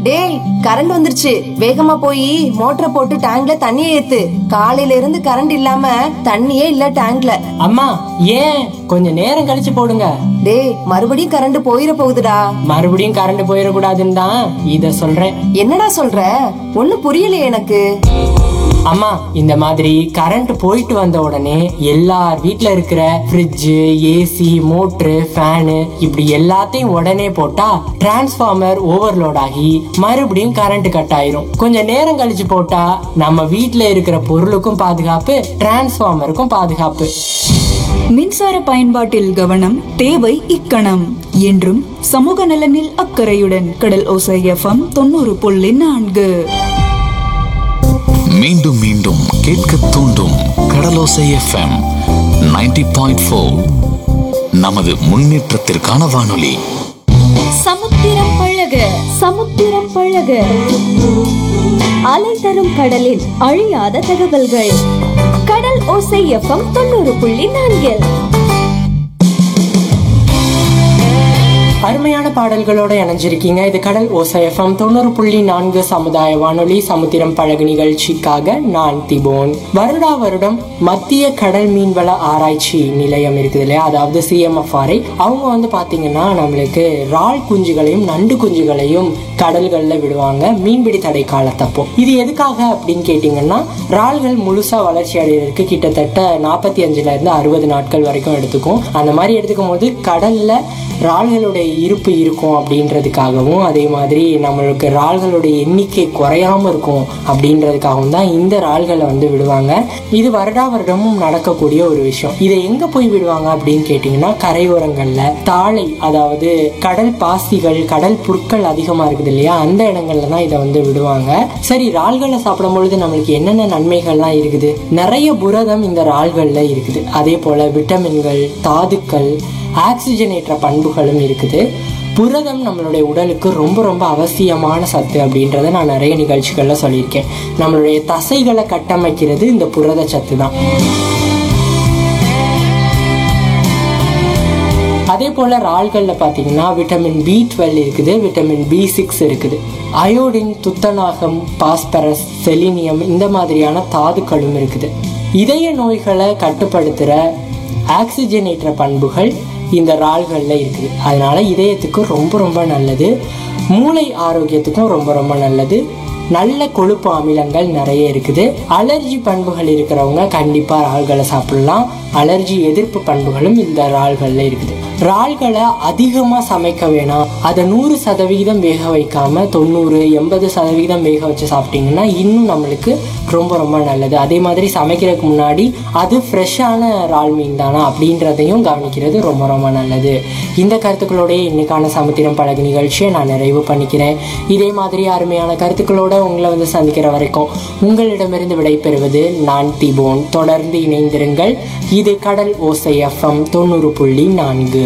டேய் கரண்ட் வந்துருச்சு வேகமா போய் மோட்டரை போட்டு டேங்க்ல தண்ணியை ஏத்து காலையில இருந்து கரண்ட் இல்லாம தண்ணியே இல்ல டேங்க்ல அம்மா ஏன் கொஞ்சம் நேரம் கழிச்சு போடுங்க டேய் மறுபடியும் கரண்ட் போயிட போகுதுடா மறுபடியும் கரண்ட் போயிடக்கூடாதுன்னு தான் இத சொல்றேன் என்னடா சொல்ற ஒண்ணும் புரியலையே எனக்கு அம்மா இந்த மாதிரி கரண்ட் போயிட்டு வந்த உடனே எல்லார் வீட்ல இருக்கிற ஃப்ரிட்ஜ் ஏசி மோட்ரு ஃபேனு இப்படி எல்லாத்தையும் உடனே போட்டா டிரான்ஸ்ஃபார்மர் ஓவர்லோட் ஆகி மறுபடியும் கரண்ட் கட் ஆயிரும் கொஞ்சம் நேரம் கழிச்சு போட்டா நம்ம வீட்ல இருக்கிற பொருளுக்கும் பாதுகாப்பு டிரான்ஸ்ஃபார்மருக்கும் பாதுகாப்பு மின்சார பயன்பாட்டில் கவனம் தேவை இக்கணம் என்றும் சமூக நலனில் அக்கறையுடன் கடல் ஓசை எஃப்எம் தொண்ணூறு புள்ளி நான்கு மீண்டும் மீண்டும் கேட்க தூண்டும் கடலோசை எஃப்எம் 90.4 பாயிண்ட் நமது முன்னேற்றத்திற்கான வானொலி சமுத்திரம் பழக சமுத்திரம் பழக அலை தரும் கடலில் அழியாத தகவல்கள் கடல் ஓசை எஃப்எம் தொண்ணூறு புள்ளி நான்கில் அருமையான பாடல்களோட இணைஞ்சிருக்கீங்க இது கடல் ஓசைஎஃப்எம் தொண்ணூறு புள்ளி நான்கு சமுதாய வானொலி சமுத்திரம் பழகு நிகழ்ச்சிக்காக நான் திபோன் வருடா வருடம் மத்திய கடல் மீன்வள ஆராய்ச்சி நிலையம் இருக்குது இல்லையா அதாவது சிஎம்எஃப்ஆர்ஐ அவங்க வந்து பாத்தீங்கன்னா நம்மளுக்கு இறால் குஞ்சுகளையும் நண்டு குஞ்சுகளையும் கடல்களில் விடுவாங்க மீன்பிடி தடை காலத்தப்போ இது எதுக்காக அப்படின்னு கேட்டிங்கன்னா இறால்கள் முழுசா வளர்ச்சி அடைகிறதுக்கு கிட்டத்தட்ட நாற்பத்தி அஞ்சுல இருந்து அறுபது நாட்கள் வரைக்கும் எடுத்துக்கும் அந்த மாதிரி எடுத்துக்கும் போது கடல்ல இறால்களுடைய இருப்பு இருக்கும் அப்படின்றதுக்காகவும் அதே மாதிரி நம்மளுக்கு இறால்களுடைய எண்ணிக்கை குறையாம இருக்கும் அப்படின்றதுக்காகவும் தான் இந்த இறால்களை வந்து விடுவாங்க இது வருடா வருடமும் நடக்கக்கூடிய ஒரு விஷயம் இதை எங்க போய் விடுவாங்க அப்படின்னு கேட்டிங்கன்னா கரையோரங்கள்ல தாழை அதாவது கடல் பாசிகள் கடல் புற்கள் அதிகமா இருக்குது இல்லையா அந்த இடங்கள்ல தான் இதை வந்து விடுவாங்க சரி இறால்களை சாப்பிடும் பொழுது நம்மளுக்கு என்னென்ன நன்மைகள்லாம் இருக்குது நிறைய புரதம் இந்த இறால்கள்ல இருக்குது அதே போல விட்டமின்கள் தாதுக்கள் ஆக்சிஜனேற்ற பண்புகளும் இருக்குது புரதம் நம்மளுடைய உடலுக்கு ரொம்ப ரொம்ப அவசியமான சத்து அப்படின்றத நான் நிறைய நிகழ்ச்சிகளில் சொல்லியிருக்கேன் நம்மளுடைய தசைகளை கட்டமைக்கிறது இந்த புரத சத்து தான் அதே போல் இறால்களில் பார்த்தீங்கன்னா விட்டமின் பி டுவெல் இருக்குது விட்டமின் பி சிக்ஸ் இருக்குது அயோடின் துத்தநாகம் பாஸ்பரஸ் செலினியம் இந்த மாதிரியான தாதுக்களும் இருக்குது இதய நோய்களை கட்டுப்படுத்துகிற ஆக்சிஜனேற்ற பண்புகள் இந்த இறால்களில் இருக்குது அதனால இதயத்துக்கு ரொம்ப ரொம்ப நல்லது மூளை ஆரோக்கியத்துக்கும் ரொம்ப ரொம்ப நல்லது நல்ல கொழுப்பு அமிலங்கள் நிறைய இருக்குது அலர்ஜி பண்புகள் இருக்கிறவங்க கண்டிப்பாக இறால்களை சாப்பிடலாம் அலர்ஜி எதிர்ப்பு பண்புகளும் இந்த இறால்களில் இருக்குது இறால்களை அதிகமாக சமைக்க வேணாம் அதை நூறு சதவிகிதம் வேக வைக்காம தொண்ணூறு எண்பது சதவிகிதம் வேக வச்சு சாப்பிட்டீங்கன்னா இன்னும் நம்மளுக்கு ரொம்ப ரொம்ப நல்லது அதே மாதிரி சமைக்கிறதுக்கு முன்னாடி அது ஃப்ரெஷ்ஷான இறால் மீன் தானா அப்படின்றதையும் கவனிக்கிறது ரொம்ப ரொம்ப நல்லது இந்த கருத்துக்களோடய இன்னைக்கான சமுத்திரம் பழகு நிகழ்ச்சியை நான் நிறைவு பண்ணிக்கிறேன் இதே மாதிரி அருமையான கருத்துக்களோட உங்களை வந்து சந்திக்கிற வரைக்கும் உங்களிடமிருந்து விடைபெறுவது நான் திபோன் தொடர்ந்து இணைந்திருங்கள் இது கடல் ஓசை எஃப்எம் தொண்ணூறு புள்ளி நான்கு